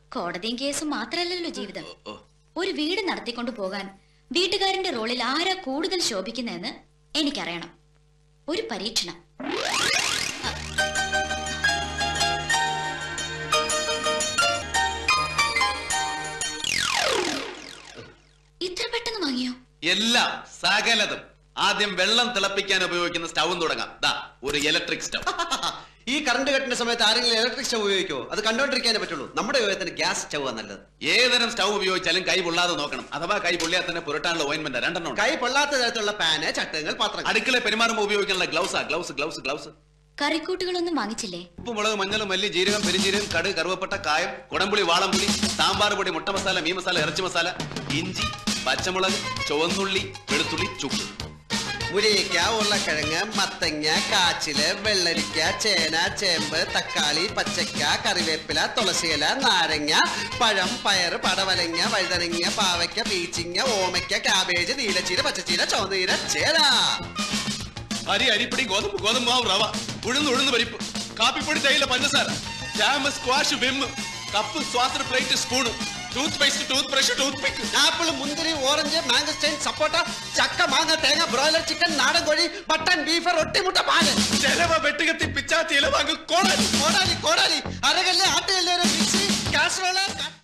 കോടതിയും കേസും മാത്രല്ലല്ലോ ജീവിതം ഓ, ഒരു വീട് നടത്തിക്കൊണ്ടു പോകാൻ വീട്ടുകാരന്റെ റോളിൽ ആരാ കൂടുതൽ ശോഭിക്കുന്നതെന്ന് എനിക്കറിയണം ഒരു പരീക്ഷണം ഇത്ര പെട്ടെന്ന് വാങ്ങിയോ എല്ലാം സകലതും ആദ്യം വെള്ളം തിളപ്പിക്കാൻ ഉപയോഗിക്കുന്ന സ്റ്റൗവും തുടങ്ങാം ദാ ഒരു ഇലക്ട്രിക് സ്റ്റൗ ഈ കറണ്ട് കട്ടിന്റെ സമയത്ത് ആരെങ്കിലും ഇലക്ട്രിക് സ്റ്റവ് ഉപയോഗിക്കോ അത് കണ്ടോണ്ടിരിക്കാനേ പറ്റുള്ളൂ നമ്മുടെ ഉപയോഗത്തിന് ഗ്യാസ് സ്റ്റവ് നല്ലത് ഏതരം സ്റ്റൗ ഉപയോഗിച്ചാലും കൈ പൊള്ളാതെ നോക്കണം അഥവാ കൈ പൊള്ളിയാൽ തന്നെ പുരട്ടാനുള്ള ഓയിൻമെന്റ് രണ്ടെണ്ണം ഉണ്ട്. കൈ പൊള്ളാത്ത തരത്തിലുള്ള പാന് ചട്ടങ്ങൾ പാത്രങ്ങൾ അടുക്കള പെരുമാറുമ്പോൾ ഉപയോഗിക്കാനുള്ള ഗ്ലൗസാ ഗ്ലൗസ് ഗ്ലൗസ് ഗ്ലൗസ് കറിക്കൂട്ടുകളൊന്നും വാങ്ങിച്ചില്ലേ ഉപ്പ് മുളക് മഞ്ഞൾ മല്ലി ജീരകം പെരിഞ്ജീരകം കടുക് കറുവപ്പട്ട കായം കുടംപുളി വാളംപുളി സാമ്പാർ പൊടി മുട്ട മസാല മീൻ മസാല ഇറച്ചി മസാല ഇഞ്ചി പച്ചമുളക് ചുവന്നുള്ളി വെളുത്തുള്ളി ചുക്ക് മുരിങ്ങ ഉരുളക്കിഴങ്ങ് മത്തങ്ങ കാച്ചില് വെള്ളരിക്ക ചേന ചേമ്പ് തക്കാളി പച്ചക്ക കറിവേപ്പില തുളസിയില നാരങ്ങ പഴം പയർ പടവലങ്ങ വഴുതനങ്ങ പാവയ്ക്ക പീച്ചിങ്ങ ഓമയ്ക്ക കാബേജ് നീലച്ചീര പച്ചച്ചീര ചുവന്നീര ചേന അരി അരിപ്പൊടി ഗോതമ്പ് ഗോതമ്പ് മാവ് റവ ഉഴുന്ന് ഉഴുന്ന് പരിപ്പ് കാപ്പിപ്പൊടി തേയില പഞ്ചസാര jam squash Vim cup saucer plate spoon toothpaste toothbrush toothpick apple മുന്തിരി ഓറഞ്ച് മാംഗസ്റ്റൈൻ സപ്പോട്ട ചക്ക മാങ്ങ തേങ്ങ ബ്രോയിലർ ചിക്കൻ നാടൻ കോഴി മട്ടൻ ബീഫ് റൊട്ടിമുട്ട പാല് ചെലവ വെട്ടുകത്തി പിച്ചാത്തി ഇല വാങ്ങ് കോളൻ കോടാലി കോടാലി അരകല്ല് ആട്ടുകല്ല് ഒരു മിക്സി കാസറോള്